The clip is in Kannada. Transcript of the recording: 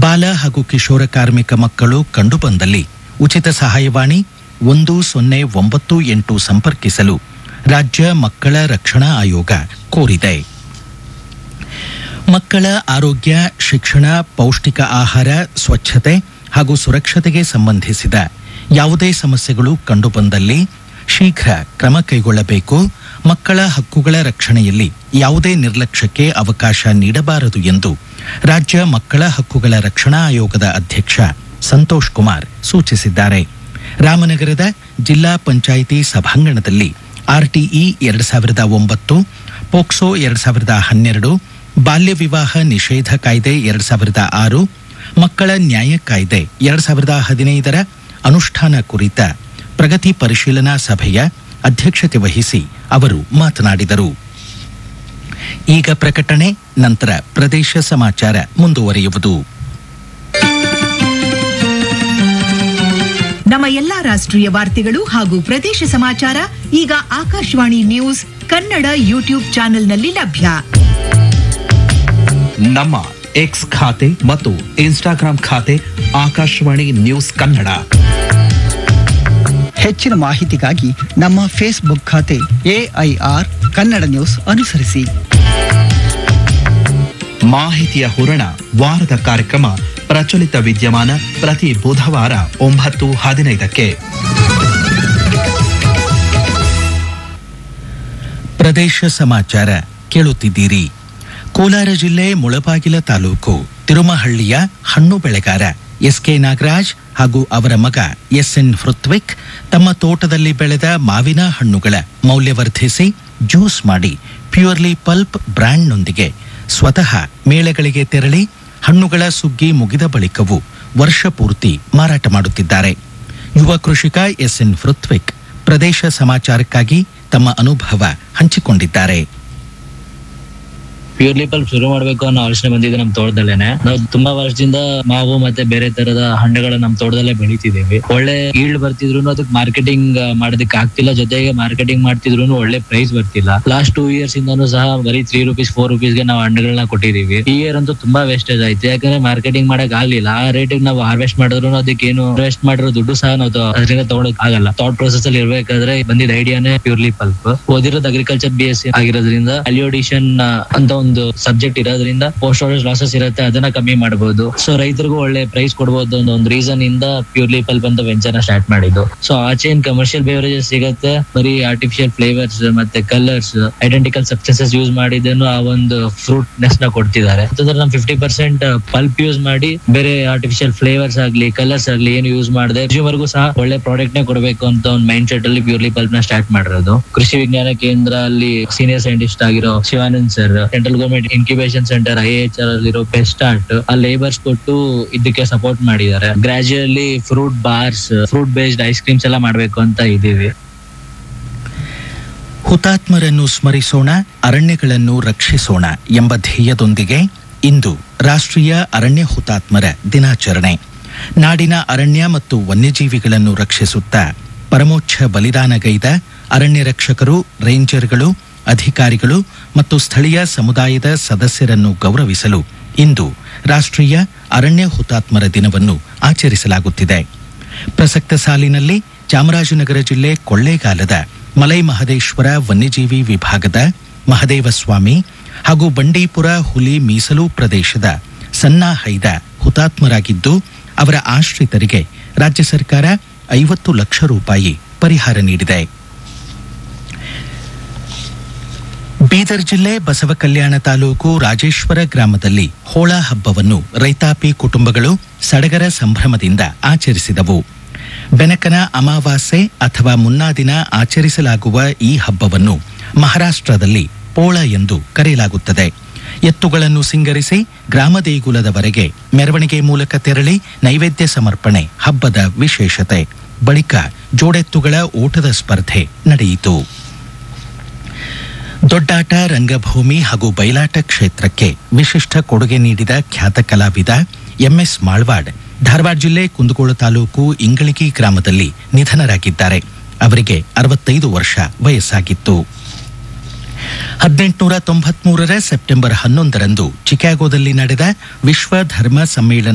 ಬಾಲ ಹಾಗೂ ಕಿಶೋರ ಕಾರ್ಮಿಕ ಮಕ್ಕಳು ಕಂಡುಬಂದಲ್ಲಿ ಉಚಿತ ಸಹಾಯವಾಣಿ ಒಂದು ಸೊನ್ನೆ ಒಂಬತ್ತು ಎಂಟು ಸಂಪರ್ಕಿಸಲು ರಾಜ್ಯ ಮಕ್ಕಳ ರಕ್ಷಣಾ ಆಯೋಗ ಕೋರಿದೆ ಮಕ್ಕಳ ಆರೋಗ್ಯ ಶಿಕ್ಷಣ ಪೌಷ್ಟಿಕ ಆಹಾರ ಸ್ವಚ್ಛತೆ ಹಾಗೂ ಸುರಕ್ಷತೆಗೆ ಸಂಬಂಧಿಸಿದ ಯಾವುದೇ ಸಮಸ್ಯೆಗಳು ಕಂಡುಬಂದಲ್ಲಿ ಶೀಘ್ರ ಕ್ರಮ ಕೈಗೊಳ್ಳಬೇಕು ಮಕ್ಕಳ ಹಕ್ಕುಗಳ ರಕ್ಷಣೆಯಲ್ಲಿ ಯಾವುದೇ ನಿರ್ಲಕ್ಷ್ಯಕ್ಕೆ ಅವಕಾಶ ನೀಡಬಾರದು ಎಂದು ರಾಜ್ಯ ಮಕ್ಕಳ ಹಕ್ಕುಗಳ ರಕ್ಷಣಾ ಆಯೋಗದ ಅಧ್ಯಕ್ಷ ಸಂತೋಷ್ ಕುಮಾರ್ ಸೂಚಿಸಿದ್ದಾರೆ ರಾಮನಗರದ ಜಿಲ್ಲಾ ಪಂಚಾಯಿತಿ ಸಭಾಂಗಣದಲ್ಲಿ ಆರ್ಟಿಇ ಎರಡು ಸಾವಿರದ ಒಂಬತ್ತು ಪೋಕ್ಸೋ ಎರಡು ಸಾವಿರದ ಹನ್ನೆರಡು ಬಾಲ್ಯ ವಿವಾಹ ನಿಷೇಧ ಕಾಯ್ದೆ ಎರಡು ಸಾವಿರದ ಆರು ಮಕ್ಕಳ ನ್ಯಾಯ ಕಾಯ್ದೆ ಎರಡು ಸಾವಿರದ ಹದಿನೈದರ ಅನುಷ್ಠಾನ ಕುರಿತ ಪ್ರಗತಿ ಪರಿಶೀಲನಾ ಸಭೆಯ ಅಧ್ಯಕ್ಷತೆ ವಹಿಸಿ ಅವರು ಮಾತನಾಡಿದರು ಈಗ ಪ್ರಕಟಣೆ ನಂತರ ಪ್ರದೇಶ ಸಮಾಚಾರ ಮುಂದುವರಿಯುವುದು ನಮ್ಮ ಎಲ್ಲಾ ರಾಷ್ಟ್ರೀಯ ವಾರ್ತೆಗಳು ಹಾಗೂ ಪ್ರದೇಶ ಸಮಾಚಾರ ಈಗ ಆಕಾಶವಾಣಿ ನ್ಯೂಸ್ ಕನ್ನಡ ಯೂಟ್ಯೂಬ್ ಚಾನೆಲ್ನಲ್ಲಿ ಲಭ್ಯ ನಮ್ಮ ಎಕ್ಸ್ ಖಾತೆ ಮತ್ತು ಇನ್ಸ್ಟಾಗ್ರಾಂ ಖಾತೆ ಆಕಾಶವಾಣಿ ನ್ಯೂಸ್ ಕನ್ನಡ ಹೆಚ್ಚಿನ ಮಾಹಿತಿಗಾಗಿ ನಮ್ಮ ಫೇಸ್ಬುಕ್ ಖಾತೆ ಎಐಆರ್ ಕನ್ನಡ ನ್ಯೂಸ್ ಅನುಸರಿಸಿ ಮಾಹಿತಿಯ ಹೂರಣ ವಾರದ ಕಾರ್ಯಕ್ರಮ ಪ್ರಚಲಿತ ವಿದ್ಯಮಾನ ಪ್ರತಿ ಬುಧವಾರ ಒಂಬತ್ತು ಹದಿನೈದಕ್ಕೆ ಪ್ರದೇಶ ಸಮಾಚಾರ ಕೇಳುತ್ತಿದ್ದೀರಿ ಕೋಲಾರ ಜಿಲ್ಲೆ ಮುಳಬಾಗಿಲ ತಾಲೂಕು ತಿರುಮಹಳ್ಳಿಯ ಹಣ್ಣು ಬೆಳೆಗಾರ ಎಸ್ಕೆ ನಾಗರಾಜ್ ಹಾಗೂ ಅವರ ಮಗ ಎಸ್ಎನ್ ಹೃತ್ವಿಕ್ ತಮ್ಮ ತೋಟದಲ್ಲಿ ಬೆಳೆದ ಮಾವಿನ ಹಣ್ಣುಗಳ ಮೌಲ್ಯವರ್ಧಿಸಿ ಜ್ಯೂಸ್ ಮಾಡಿ ಪ್ಯೂರ್ಲಿ ಪಲ್ಪ್ ಬ್ರ್ಯಾಂಡ್ನೊಂದಿಗೆ ಸ್ವತಃ ಮೇಳೆಗಳಿಗೆ ತೆರಳಿ ಹಣ್ಣುಗಳ ಸುಗ್ಗಿ ಮುಗಿದ ಬಳಿಕವೂ ವರ್ಷ ಪೂರ್ತಿ ಮಾರಾಟ ಮಾಡುತ್ತಿದ್ದಾರೆ ಯುವ ಕೃಷಿಕ ಎಸ್ಎನ್ ಹೃತ್ವಿಕ್ ಪ್ರದೇಶ ಸಮಾಚಾರಕ್ಕಾಗಿ ತಮ್ಮ ಅನುಭವ ಹಂಚಿಕೊಂಡಿದ್ದಾರೆ ಪ್ಯೂರ್ಲಿ ಪಲ್ಪ್ ಶುರು ಮಾಡ್ಬೇಕು ಅನ್ನೋ ಆಲೋಚನೆ ಬಂದಿದೆ ನಮ್ ತೋಟದಲ್ಲೇನೆ ನಾವು ತುಂಬಾ ವರ್ಷದಿಂದ ಮಾವು ಮತ್ತೆ ಬೇರೆ ತರದ ಹಣ್ಣುಗಳನ್ನ ನಮ್ ತೋಟದಲ್ಲೇ ಬೆಳಿತಿದೀವಿ ಒಳ್ಳೆ ಈಲ್ಡ್ ಬರ್ತಿದ್ರು ಅದಕ್ಕೆ ಮಾರ್ಕೆಟಿಂಗ್ ಮಾಡೋದಕ್ಕೆ ಆಗ್ತಿಲ್ಲ ಜೊತೆಗೆ ಮಾರ್ಕೆಟಿಂಗ್ ಮಾಡ್ತಿದ್ರು ಒಳ್ಳೆ ಪ್ರೈಸ್ ಬರ್ತಿಲ್ಲ ಲಾಸ್ಟ್ ಟೂ ಇಯರ್ಸ್ ಇಂದಾನು ಸಹ ಬರೀ ತ್ರೀ ರುಪೀಸ್ ಫೋರ್ ರುಪೀಸ್ಗೆ ನಾವು ಹಣ್ಣುಗಳನ್ನ ಕೊಟ್ಟಿದೀವಿ ಈ ಇಯರ್ ಅಂತೂ ತುಂಬಾ ವೇಸ್ಟೇಜ್ ಆಯ್ತು ಯಾಕಂದ್ರೆ ಮಾರ್ಕೆಟಿಂಗ್ ಮಾಡಕ್ ಆಗ್ಲಿಲ್ಲ ಆ ರೇಟಿಗೆ ನಾವು ಹಾರ್ವೆಸ್ಟ್ ಮಾಡಿದ್ರು ಅದಕ್ಕೆ ಏನು ಇನ್ವೆಸ್ಟ್ ಮಾಡಿರೋ ದುಡ್ಡು ಸಹ ನಾವು ತ- ಅದರಿಂದ ತಗೊಳಕ್ ಆಗಲ್ಲ ಥಾಟ್ ಪ್ರೊಸೆಸ್ ಅಲ್ಲಿ ಇರ್ಬೇಕಾದ್ರೆ ಬಂದಿದ್ದ ಐಡಿಯಾನೇ ಪ್ಯೂರ್ಲಿ ಪಲ್ಪ್ ಓದಿರೋದು ಅಗ್ರಿಕಲ್ಚರ್ ಬಿ ಎಸ್ ಸಿ ಆಗಿರೋದ್ರಿಂದ ಅಲ್ಯೂಡಿಷನ್ ಅಂತ ಒಂದು ಸಬ್ಜೆಕ್ಟ್ ಇರೋದ್ರಿಂದ ಪೋಸ್ಟ್ ಆರ್ಡರ್ ಲಾಸಸ್ ಇರುತ್ತೆ ಅದನ್ನ ಕಮ್ಮಿ ಮಾಡಬಹುದು ಸೊ ರೈತರಿಗೂ ಒಳ್ಳೆ ಪ್ರೈಸ್ ಕೊಡಬಹುದು ಅನ್ನೋ ಒಂದು ರೀಸನ್ ಇಂದ ಪ್ಯೂರ್ಲಿ ಪಲ್ಪ್ ಅಂತ ವೆಂಚರ್ ನ ಸ್ಟಾರ್ಟ್ ಮಾಡಿದ್ದು ಸೊ ಆಚೆ ಏನ್ ಕಮರ್ಷಿಯಲ್ ಬೇವರೇಜಸ್ ಸಿಗುತ್ತೆ ಬರೀ ಆರ್ಟಿಫಿಷಿಯಲ್ ಫ್ಲೇವರ್ಸ್ ಮತ್ತೆ ಕಲರ್ಸ್ ಐಡೆಂಟಿಕಲ್ ಸಬ್ಸ್ಟೆನ್ಸಸ್ ಯೂಸ್ ಮಾಡಿದ್ದನ್ನು ಆ ಒಂದು ಫ್ರೂಟ್ ನೆಸ್ ನ ಕೊಡ್ತಿದ್ದಾರೆ ಅಂತಂದ್ರೆ ನಾವು ಫಿಫ್ಟಿ ಪರ್ಸೆಂಟ್ ಪಲ್ಪ್ ಯೂಸ್ ಮಾಡಿ ಬೇರೆ ಆರ್ಟಿಫಿಷಿಯಲ್ ಫ್ಲೇವರ್ಸ್ ಆಗ್ಲಿ ಕಲರ್ಸ್ ಆಗ್ಲಿ ಏನು ಯೂಸ್ ಮಾಡದೆ ಕನ್ಸ್ಯೂಮರ್ಗೂ ಸಹ ಒಳ್ಳೆ ಪ್ರಾಡಕ್ಟ್ ನೇ ಕೊಡಬೇಕು ಅಂತ ಒಂದು ಮೈಂಡ್ ಸೆಟ್ ಅಲ್ಲಿ ಪ್ಯೂರ್ಲಿ ಪಲ್ಪ್ ನ ಸ್ಟಾರ್ಟ್ ಮಾಡಿರೋದು ಕೃಷಿ ವಿಜ್ಞಾನ ಕೇಂದ್ರ ಅಲ್ಲಿ ಸೀನಿಯರ್ ಸೈಂಟಿಸ್ಟ್ ಆಗಿರೋ Shivanand sir central government incubation centre I H R ಅಲ್ಲಿರೋ ಬೆಸ್ಟ್ ಆರ್ಟ್ ಆ ಲೇಬರ್ಸ್ ಕೊಟ್ಟು ಇದಕ್ಕೆ ಸಪೋರ್ಟ್ ಮಾಡಿದ್ದಾರೆ gradually fruit bars fruit based ice creams ಎಲ್ಲ ಮಾಡ್ಬೇಕು ಅಂತ ಇದೀವಿ ಹುತಾತ್ಮರನ್ನು ಸ್ಮರಿಸೋಣ ಅರಣ್ಯಗಳನ್ನು ರಕ್ಷಿಸೋಣ ಎಂಬ ಧ್ಯೇಯದೊಂದಿಗೆ ಇಂದು ರಾಷ್ಟ್ರೀಯ ಅರಣ್ಯ ಹುತಾತ್ಮರ ದಿನಾಚರಣೆ ನಾಡಿನ ಅರಣ್ಯ ಮತ್ತು ವನ್ಯಜೀವಿಗಳನ್ನು ರಕ್ಷಿಸುತ್ತಾ ಪರಮೋಚ್ಛ ಬಲಿದಾನಗೈದ ಅರಣ್ಯ ರಕ್ಷಕರು ರೇಂಜರ್ಗಳು ಅಧಿಕಾರಿಗಳು ಮತ್ತು ಸ್ಥಳೀಯ ಸಮುದಾಯದ ಸದಸ್ಯರನ್ನು ಗೌರವಿಸಲು ಇಂದು ರಾಷ್ಟ್ರೀಯ ಅರಣ್ಯ ಹುತಾತ್ಮರ ದಿನವನ್ನು ಆಚರಿಸಲಾಗುತ್ತಿದೆ ಪ್ರಸಕ್ತ ಸಾಲಿನಲ್ಲಿ ಚಾಮರಾಜನಗರ ಜಿಲ್ಲೆ ಕೊಳ್ಳೇಗಾಲದ ಮಲೈ ಮಹದೇಶ್ವರ ವನ್ಯಜೀವಿ ವಿಭಾಗದ ಮಹದೇವಸ್ವಾಮಿ ಹಾಗೂ ಬಂಡೀಪುರ ಹುಲಿ ಮೀಸಲು ಪ್ರದೇಶದ ಸನ್ನಾ ಹೈದ ಹುತಾತ್ಮರಾಗಿದ್ದು ಅವರ ಆಶ್ರಿತರಿಗೆ ರಾಜ್ಯ ಸರ್ಕಾರ ಐವತ್ತು ಲಕ್ಷ ರೂಪಾಯಿ ಪರಿಹಾರ ನೀಡಿದೆ ಬೀದರ್ ಜಿಲ್ಲೆ ಬಸವ ಕಲ್ಯಾಣ ತಾಲೂಕು ರಾಜೇಶ್ವರ ಗ್ರಾಮದಲ್ಲಿ ಹೋಳ ಹಬ್ಬವನ್ನು ರೈತಾಪಿ ಕುಟುಂಬಗಳು ಸಡಗರ ಸಂಭ್ರಮದಿಂದ ಆಚರಿಸಿದವು ಬೆನಕನ ಅಮಾವಾಸ್ಯೆ ಅಥವಾ ಮುನ್ನಾ ದಿನ ಆಚರಿಸಲಾಗುವ ಈ ಹಬ್ಬವನ್ನು ಮಹಾರಾಷ್ಟ್ರದಲ್ಲಿ ಪೋಳ ಎಂದು ಕರೆಯಲಾಗುತ್ತದೆ ಎತ್ತುಗಳನ್ನು ಸಿಂಗರಿಸಿ ಗ್ರಾಮ ದೇಗುಲದವರೆಗೆ ಮೆರವಣಿಗೆ ಮೂಲಕ ತೆರಳಿ ನೈವೇದ್ಯ ಸಮರ್ಪಣೆ ಹಬ್ಬದ ವಿಶೇಷತೆ ಬಳಿಕ ಜೋಡೆತ್ತುಗಳ ಓಟದ ಸ್ಪರ್ಧೆ ನಡೆಯಿತು ದೊಡ್ಡಾಟ ರಂಗಭೂಮಿ ಹಾಗೂ ಬಯಲಾಟ ಕ್ಷೇತ್ರಕ್ಕೆ ವಿಶಿಷ್ಟ ಕೊಡುಗೆ ನೀಡಿದ ಖ್ಯಾತ ಕಲಾವಿದ ಎಂಎಸ್ ಮಾಳ್ವಾಡ್ ಧಾರವಾಡ ಜಿಲ್ಲೆ ಕುಂದಗೋಳ ತಾಲೂಕು ಇಂಗಳಗಿ ಗ್ರಾಮದಲ್ಲಿ ನಿಧನರಾಗಿದ್ದಾರೆ ಅವರಿಗೆ ಅರವತ್ತೈದು ವರ್ಷ ವಯಸ್ಸಾಗಿತ್ತು ಹದಿನೆಂಟುನೂರ ತೊಂಬತ್ಮೂರರ ಸೆಪ್ಟೆಂಬರ್ ಹನ್ನೊಂದರಂದು ಚಿಕಾಗೋದಲ್ಲಿ ನಡೆದ ವಿಶ್ವ ಧರ್ಮ ಸಮ್ಮೇಳನ